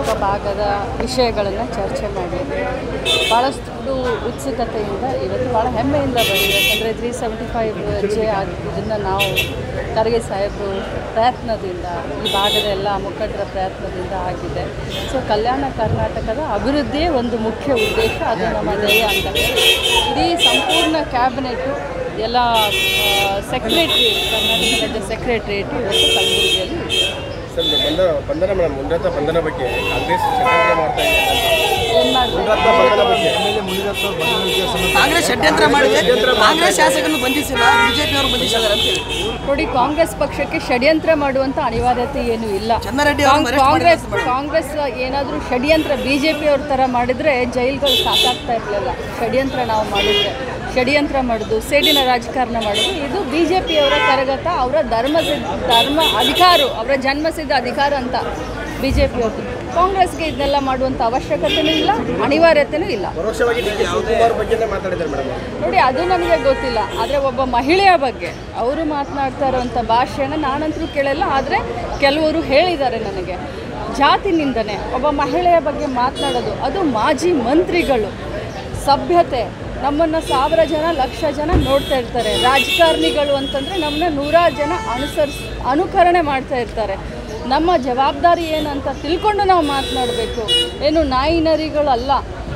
ಭಾಗದ ವಿಷಯಗಳನ್ನು ಚರ್ಚೆ ಮಾಡಿದ್ವಿ ಭಾಳಷ್ಟು ಉತ್ಸುಕತೆಯಿಂದ ಇವತ್ತು ಭಾಳ ಹೆಮ್ಮೆಯಿಂದ ಬಂದಿದೆ ಯಾಕಂದರೆ ತ್ರೀ ಸೆವೆಂಟಿ ಫೈವ್ ಜೆ ಆಗಿ ಇದನ್ನು ನಾವು ಖರ್ಗೆ ಸಾಹೇಬರು ಪ್ರಯತ್ನದಿಂದ ಈ ಭಾಗದ ಎಲ್ಲ ಮುಖಂಡರ ಪ್ರಯತ್ನದಿಂದ ಆಗಿದೆ ಸೊ ಕಲ್ಯಾಣ ಕರ್ನಾಟಕದ ಅಭಿವೃದ್ಧಿಯೇ ಒಂದು ಮುಖ್ಯ ಉದ್ದೇಶ ಅದು ನಮ್ಮ ಧ್ಯೇಯ ಅಂತ ಹೇಳಿ ಇಡೀ ಸಂಪೂರ್ಣ ಕ್ಯಾಬಿನೆಟ್ಟು ಎಲ್ಲ ಸೆಕ್ರೆಟ್ರಿ ಕರ್ನಾಟಕ ರಾಜ್ಯ ಸೆಕ್ರೆಟ್ರಿಯೇಟ್ ಇವತ್ತು ಕಲಬುರಗಿಯಲ್ಲಿ ಇದೆ. ಸರ್ ಬಂಧನ ಬಂಧನ ಮೇಡಮ್ ಮುನಿರತ್ನ ಬಂಧನ ಬಗ್ಗೆ ಕಾಂಗ್ರೆಸ್ ಷಡ್ಯಂತ್ರ ಮಾಡ್ತಾ ಇದೆ ಏನ್ ಮಾಡ್ತಾರೆ ಬಂಧನ ಬಗ್ಗೆ ಕಾಂಗ್ರೆಸ್ ಷಡ್ಯಂತ್ರ ಮಾಡಿದೆ ಕಾಂಗ್ರೆಸ್ ಶಾಸಕರನ್ನು ಬಂಧಿಸಿಲ್ಲ ಬಿಜೆಪಿ ಅವರು ಬಂಧಿಸಿದ್ದಾರೆ ಅಂತ ಹೇಳಿ ನೋಡಿ ಕಾಂಗ್ರೆಸ್ ಪಕ್ಷಕ್ಕೆ ಷಡ್ಯಂತ್ರ ಮಾಡುವಂತ ಅನಿವಾರ್ಯತೆ ಏನು ಇಲ್ಲ ಚನ್ನಾರೆಡ್ಡಿ ಅವ್ರನ್ನ ಕಾಂಗ್- arrest ಕಾಂಗ್ರೆಸ್ ಕಾಂಗ್ರೆಸ್ ಏನಾದರೂ ಷಡ್ಯಂತ್ರ ಬಿ ಜೆ ಪಿ ಅವ್ರ ಥರ ಮಾಡಿದರೆ ಜೈಲ್ಗಳು ಸಾಕಾಗ್ತಾ ಇರಲಿಲ್ಲ ಷಡ್ಯಂತ್ರ ನಾವು ಮಾಡಿದರೆ ಷಡ್ಯಂತ್ರ ಮಾಡೋದು ಸೇಡಿನ ರಾಜಕಾರಣ ಮಾಡೋದು ಇದು ಬಿ ಜೆ ಪಿಯವರ ಕರಗತ ಅವರ ಧರ್ಮ ಧರ್ಮ ಅಧಿಕಾರ ಅವರ ಜನ್ಮಸಿದ್ಧ ಅಧಿಕಾರ ಅಂತ ಬಿ ಜೆ ಪಿಯವ್ರದ್ದು ಕಾಂಗ್ರೆಸ್ಗೆ ಇದನ್ನೆಲ್ಲ ಮಾಡುವಂಥ ಅವಶ್ಯಕತೆನೂ ಇಲ್ಲ ಅನಿವಾರ್ಯತೆನೂ ಇಲ್ಲ ಪರೋಕ್ಷವಾಗಿ ಡಿ ಕೆ ಶಿವಕುಮಾರ್ ಬಗ್ಗೆನೇ ಮಾತಾಡಿದ್ದಾರೆ ಮೇಡಮ್ ನೋಡಿ ಅದು ನನಗೆ ಗೊತ್ತಿಲ್ಲ ಆದರೆ ಒಬ್ಬ ಮಹಿಳೆಯ ಬಗ್ಗೆ ಅವರು ಮಾತನಾಡ್ತಾ ಇರೋವಂಥ ಭಾಷೆನ ನಾನಂತರೂ ಕೇಳಲ್ಲ ಆದರೆ ಕೆಲವರು ಹೇಳಿದ್ದಾರೆ ನನಗೆ ಜಾತಿ ನಿಂದನೆ ಒಬ್ಬ ಮಹಿಳೆಯ ಬಗ್ಗೆ ಮಾತನಾಡೋದು ಅದು ಮಾಜಿ ಮಂತ್ರಿಗಳು ಸಭ್ಯತೆ ನಮ್ಮನ್ನು ಸಾವಿರ ಜನ ಲಕ್ಷ ಜನ ನೋಡ್ತಾ ಇರ್ತಾರೆ ರಾಜಕಾರಣಿಗಳು ಅಂತಂದರೆ ನಮ್ಮನ್ನ ನೂರಾರು ಜನ ಅನುಸರಿಸ್ ಅನುಕರಣೆ ಮಾಡ್ತಾ ಇರ್ತಾರೆ ನಮ್ಮ ಜವಾಬ್ದಾರಿ ಏನಂತ ತಿಳ್ಕೊಂಡು ನಾವು ಮಾತನಾಡಬೇಕು ಏನು ನಾಯಿ ನರಿಗಳಲ್ಲ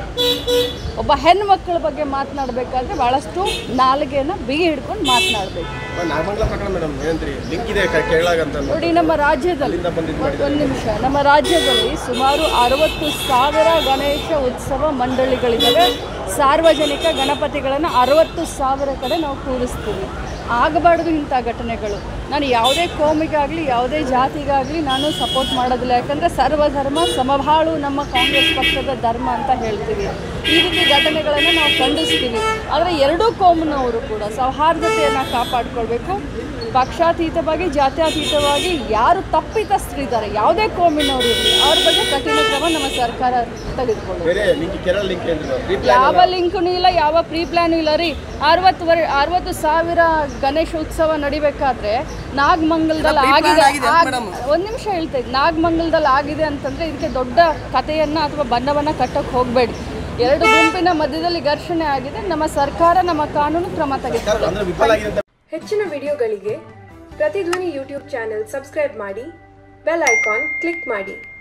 ಒಬ್ಬ ಹೆಣ್ಮಕ್ಳ ಬಗ್ಗೆ ಮಾತನಾಡಬೇಕಾದ್ರೆ ಭಾಳಷ್ಟು ನಾಲಿಗೆನ ಬಿಗಿ ಹಿಡ್ಕೊಂಡು ಮಾತನಾಡಬೇಕು ನಾಗಮಂಗಲ ಪ್ರಕರಣ ಮೇಡಮ್ ಏನಂತೀರಿ ಲಿಂಕ್ ಇದೆ ಕ- ಕೇರಳಗಂತ ನೋಡಿ ನಮ್ಮ ರಾಜ್ಯದಲ್ಲಿ ಅಲ್ಲಿಂದ ಬಂದಿದ್ದು ಮಾಡಿದ್ದಾರೆ ಒಂದು ನಿಮಿಷ ನಮ್ಮ ರಾಜ್ಯದಲ್ಲಿ ಸುಮಾರು ಅರವತ್ತು ಸಾವಿರ ಗಣೇಶ ಉತ್ಸವ ಮಂಡಳಿಗಳಿದ್ದಾವೆ ಸಾರ್ವಜನಿಕ ಗಣಪತಿಗಳನ್ನು ಅರವತ್ತು ಸಾವಿರ ಕಡೆ ನಾವು ಕೂರಿಸ್ತೀವಿ ಆಗಬಾರ್ದು ಇಂಥ ಘಟನೆಗಳು ನಾನು ಯಾವುದೇ ಕೋಮಿಗಾಗಲಿ ಯಾವುದೇ ಜಾತಿಗಾಗಲಿ ನಾನು ಸಪೋರ್ಟ್ ಮಾಡೋದಿಲ್ಲ ಯಾಕಂದರೆ ಸರ್ವಧರ್ಮ ಸಮಬಾಳು ನಮ್ಮ ಕಾಂಗ್ರೆಸ್ ಪಕ್ಷದ ಧರ್ಮ ಅಂತ ಹೇಳ್ತೀವಿ ಈ ರೀತಿ ಘಟನೆಗಳನ್ನು ನಾವು ಖಂಡಿಸ್ತೀವಿ ಆದರೆ ಎರಡೂ ಕೋಮಿನವರು ಕೂಡ ಸೌಹಾರ್ದತೆಯನ್ನು ಕಾಪಾಡಿಕೊಳ್ಬೇಕು ಪಕ್ಷಾತೀತವಾಗಿ ಜಾತ್ಯತೀತವಾಗಿ ಯಾರು ತಪ್ಪಿತಸ್ಥರಿದ್ದಾರೆ ಯಾವುದೇ ಕೋಮಿನವರು ಇರಲಿ ಅವ್ರ ಬಗ್ಗೆ ಕಠಿಣ ಕ್ರಮ ನಮ್ಮ ಸರ್ಕಾರ ತೆಗೆದುಕೊಳ್ಳುತ್ತೆ ಬೇರೆ ಲಿಂಕ್ ಕೇರಳ ಲಿಂಕ್ ಏನ್ರಿ ಮೇಡಮ್ ಪ್ರೀ ಯಾವ ಲಿಂಕ್ನೂ ಇಲ್ಲ ಯಾವ ಪ್ರೀ ಪ್ಲಾನು ಇಲ್ಲ ರೀ ಅರವತ್ತು ವರ್ ಅರವತ್ತು ಸಾವಿರ ಗಣೇಶ ಉತ್ಸವ ನಡಿಬೇಕಾದ್ರೆ ನಾಗಮಂಗಲದಲ್ಲಿ pre-plan ಆಗಿದೆ ಆಗಿದೆ ಆಗ್- madam. ಒಂದ್ ನಿಮಿಷ ಹೇಳ್ತೇನೆ ನಾಗಮಂಗಲದಲ್ಲಿ ಆಗಿದೆ ಅಂತಂದ್ರೆ ಇದಕ್ಕೆ ದೊಡ್ಡ ಕಥೆಯನ್ನ ಅಥವಾ ಬಣ್ಣವನ್ನ ಕಟ್ಟಕ್ಕೆ ಹೋಗಬೇಡಿ ಎರಡು ಗುಂಪಿನ ಮಧ್ಯದಲ್ಲಿ ಘರ್ಷಣೆ ಆಗಿದೆ ನಮ್ಮ ಸರ್ಕಾರ ನಮ್ಮ ಕಾನೂನು ಕ್ರಮ ತೆಗೆದುಕೊಳ್ಳುತ್ತೆ ಅಂದ್ರೆ ವಿಫಲ ಆಗಿದೆ ಅಂತ ಹೆಚ್ಚಿನ ವಿಡಿಯೋಗಳಿಗೆ ಪ್ರತಿಧ್ವನಿ ಯೂಟ್ಯೂಬ್ ಚಾನೆಲ್ ಸಬ್ಸ್ಕ್ರೈಬ್ ಮಾಡಿ ಬೆಲ್ ಐಕಾನ್ ಕ್ಲಿಕ್ ಮಾಡಿ